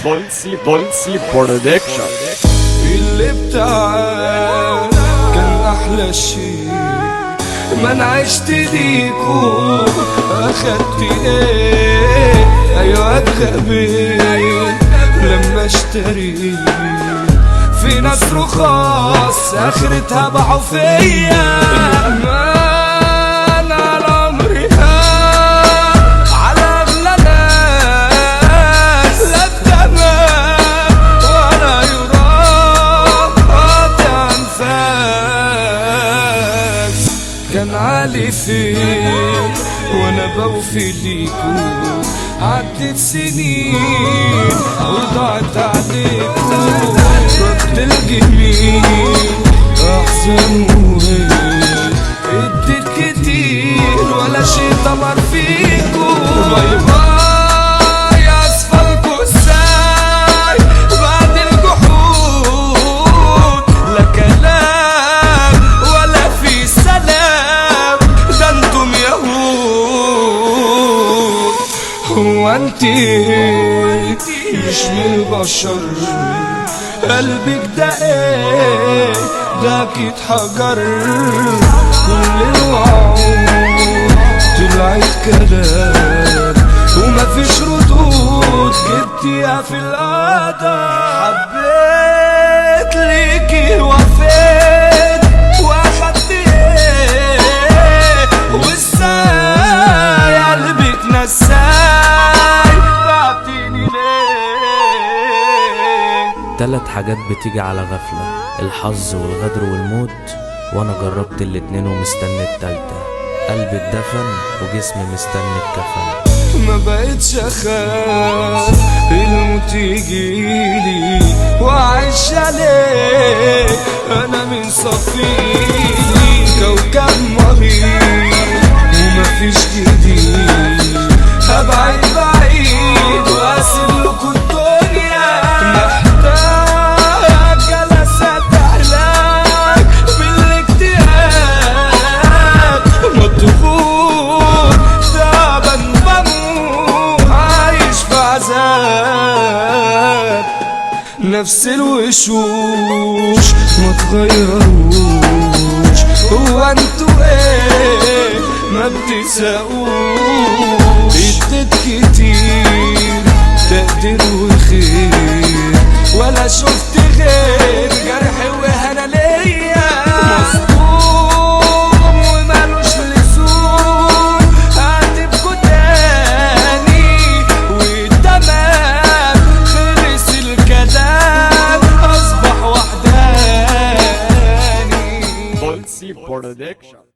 دولسي دولسي برودكشن اللي بتاعك كان احلى شيء ما انا عشت ليكو اخدت ايه ايوه اتغبيت لما اشتريت في ناس رخاص اخرتها باعوا فيا ما انا على عمري هان على اغلى ناس لا بتمام ولا يرام قاطع انفاس كان عالي فين وانا بوفي ليكو عدت سنين وضاعت عليكو رد الجميل احزن وهيك اديت كتير ولا شي طمر فيكو باي باي اسفلكو ازاي بعد الجحود لا كلام ولا في سلام ده انتم يهود هو انتي مش من البشر قلبك ده ايه ده اكيد حجر كل الوعود طلعت كلام ومفيش ردود جبتيها في القدر حبيت ليكي وفيت واخدت ايه وازاي قلبك نساي بعتيني ليه تلات حاجات بتيجي على غفلة الحظ والغدر والموت وانا جربت الاتنين ومستني التالتة قلبي اتدفن وجسمي مستني الكفن ما بقتش اخاف الموت يجيلي واعيش عليه انا من صفيلي كوكب مريض ومفيش جديد هبعد بعيد واسيب لكم الدنيا محتاج جلسات علاج بالاكتئاب مضغوط تعبان بموت عايش في عذاب نفس الوشوش ما تغيروش هو انتوا ايه ما بتساقوش اديت كتير تقدير وخير ولا شفت غير جرح وهنا ليا مصدوم ومالوش لزوم هتبكوا تاني والتمام خلص الكلام اصبح وحداني دولسي برودكشن